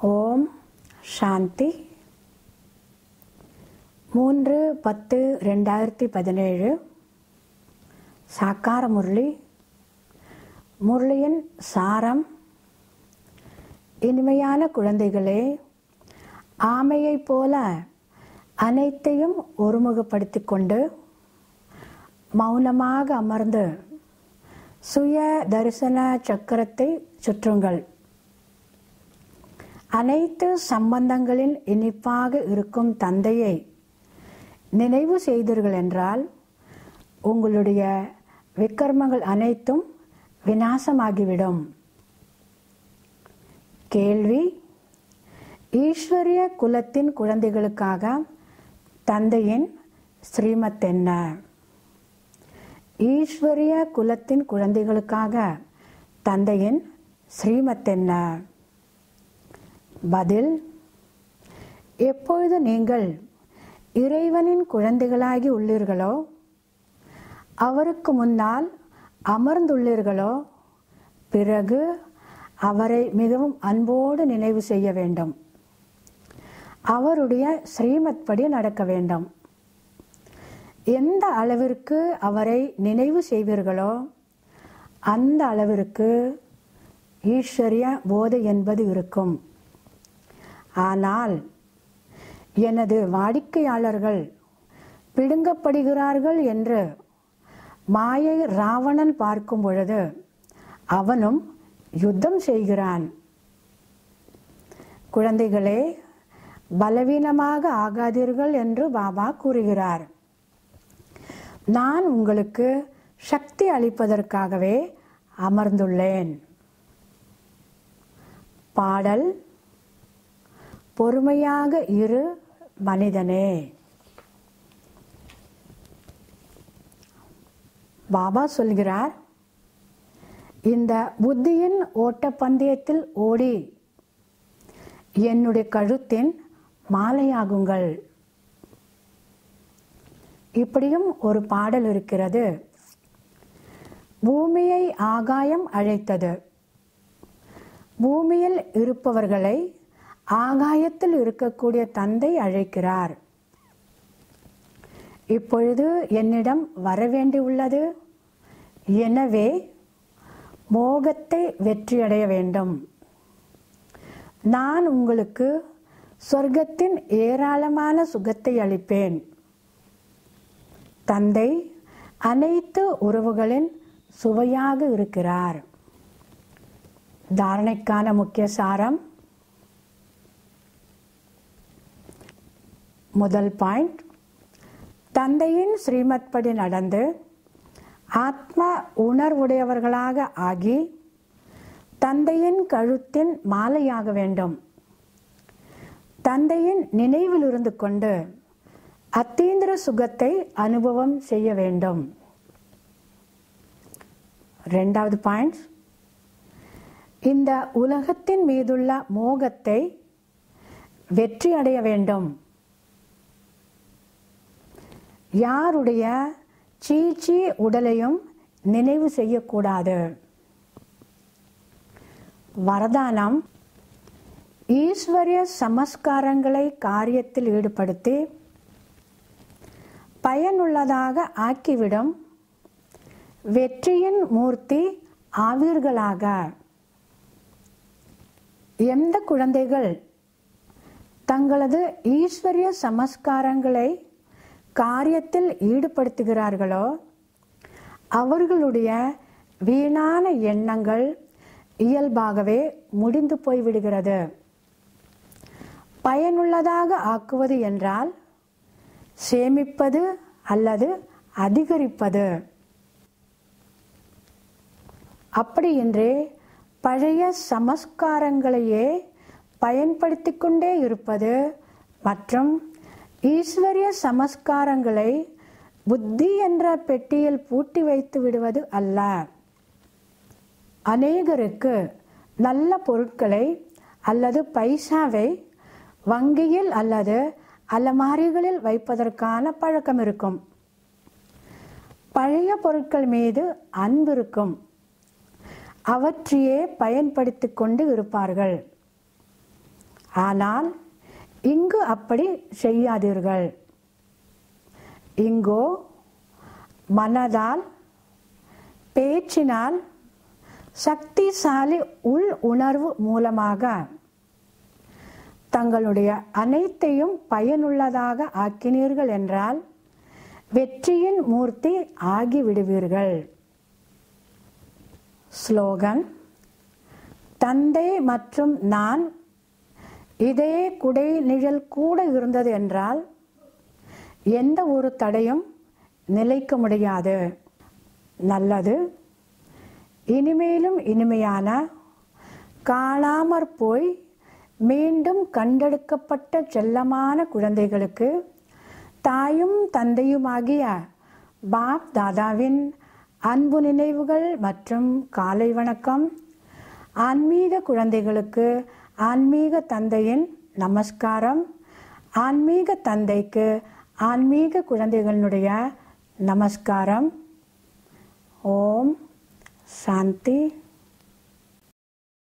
ஓம் சாந்தி மூன்று பத்து ரெண்டாயிரத்தி பதினேழு சாக்கார முரளி முரளியின் சாரம் இனிமையான குழந்தைகளே ஆமையைப் போல அனைத்தையும் ஒருமுகப்படுத்திக் கொண்டு மௌனமாக அமர்ந்து சுய தரிசன சக்கரத்தை சுற்றுங்கள் அனைத்து சம்பந்தங்களின் இனிப்பாக இருக்கும் தந்தையை நினைவு செய்தீர்கள் என்றால் உங்களுடைய விக்கிரமங்கள் அனைத்தும் விநாசமாகிவிடும் கேள்வி ஈஸ்வரிய குலத்தின் குழந்தைகளுக்காக தந்தையின் ஸ்ரீமத் என்ன ஈஸ்வரிய குலத்தின் குழந்தைகளுக்காக தந்தையின் ஸ்ரீமத் என்ன பதில் எப்பொழுது நீங்கள் இறைவனின் குழந்தைகளாகி உள்ளீர்களோ அவருக்கு முன்னால் அமர்ந்துள்ளீர்களோ பிறகு அவரை மிகவும் அன்போடு நினைவு செய்ய வேண்டும் அவருடைய ஸ்ரீமத் படி நடக்க வேண்டும் எந்த அளவிற்கு அவரை நினைவு செய்வீர்களோ அந்த அளவிற்கு ஈஸ்வரிய போதை என்பது இருக்கும் ஆனால் எனது வாடிக்கையாளர்கள் பிடுங்கப்படுகிறார்கள் என்று மாயை ராவணன் பார்க்கும் பொழுது அவனும் யுத்தம் செய்கிறான் குழந்தைகளே பலவீனமாக ஆகாதீர்கள் என்று பாபா கூறுகிறார் நான் உங்களுக்கு சக்தி அளிப்பதற்காகவே அமர்ந்துள்ளேன் பாடல் பொறுமையாக இரு மனிதனே பாபா சொல்கிறார் இந்த புத்தியின் ஓட்டப்பந்தயத்தில் ஓடி என்னுடைய கழுத்தின் மாலையாகுங்கள் இப்படியும் ஒரு பாடல் இருக்கிறது பூமியை ஆகாயம் அழைத்தது பூமியில் இருப்பவர்களை ஆகாயத்தில் இருக்கக்கூடிய தந்தை அழைக்கிறார் இப்பொழுது என்னிடம் வரவேண்டியுள்ளது எனவே மோகத்தை வெற்றியடைய வேண்டும் நான் உங்களுக்கு சொர்க்கத்தின் ஏராளமான சுகத்தை அளிப்பேன் தந்தை அனைத்து உறவுகளின் சுவையாக இருக்கிறார் தாரணைக்கான முக்கிய சாரம் முதல் பாயிண்ட் தந்தையின் ஸ்ரீமத் படி நடந்து ஆத்ம உணர்வுடையவர்களாக ஆகி தந்தையின் கழுத்தின் மாலையாக வேண்டும் தந்தையின் நினைவில் இருந்து கொண்டு அத்தீந்திர சுகத்தை அனுபவம் செய்ய வேண்டும் ரெண்டாவது பாயிண்ட் இந்த உலகத்தின் மீதுள்ள மோகத்தை வெற்றி அடைய வேண்டும் யாருடைய சீச்சி உடலையும் நினைவு செய்யக்கூடாது வரதானம் ஈஸ்வரிய சமஸ்காரங்களை காரியத்தில் ஈடுபடுத்தி பயனுள்ளதாக ஆக்கிவிடும் வெற்றியின் மூர்த்தி ஆவீர்களாக எந்த குழந்தைகள் தங்களது ஈஸ்வரிய சமஸ்காரங்களை காரியத்தில் ஈடுபடுத்துகிறார்களோ அவர்களுடைய வீணான எண்ணங்கள் இயல்பாகவே முடிந்து போய்விடுகிறது பயனுள்ளதாக ஆக்குவது என்றால் சேமிப்பது அல்லது அதிகரிப்பது அப்படியின்றே பழைய சமஸ்காரங்களையே பயன்படுத்தி கொண்டே இருப்பது மற்றும் ஈஸ்வரிய சமஸ்காரங்களை புத்தி என்ற பெட்டியில் பூட்டி வைத்து விடுவது அல்ல அநேகருக்கு நல்ல பொருட்களை அல்லது பைசாவை வங்கியில் அல்லது அலமாரிகளில் வைப்பதற்கான பழக்கம் இருக்கும் பழைய பொருட்கள் மீது அன்பு இருக்கும் அவற்றையே பயன்படுத்தி கொண்டு இருப்பார்கள் ஆனால் இங்கு அப்படி செய்யாதீர்கள் இங்கோ மனதால் பேச்சினால் சக்திசாலி உள் உணர்வு மூலமாக தங்களுடைய அனைத்தையும் பயனுள்ளதாக ஆக்கினீர்கள் என்றால் வெற்றியின் மூர்த்தி ஆகிவிடுவீர்கள் ஸ்லோகன் தந்தை மற்றும் நான் இதே குடை நிழல் கூட இருந்தது என்றால் எந்த ஒரு தடையும் நிலைக்க முடியாது நல்லது இனிமேலும் இனிமையான காணாமற் போய் மீண்டும் கண்டெடுக்கப்பட்ட செல்லமான குழந்தைகளுக்கு தாயும் தந்தையுமாகிய பாப் தாதாவின் அன்பு நினைவுகள் மற்றும் காலை வணக்கம் ஆன்மீக குழந்தைகளுக்கு ஆன்மீக தந்தையின் நமஸ்காரம் ஆன்மீக தந்தைக்கு ஆன்மீக குழந்தைகளுடைய நமஸ்காரம் ஓம் சாந்தி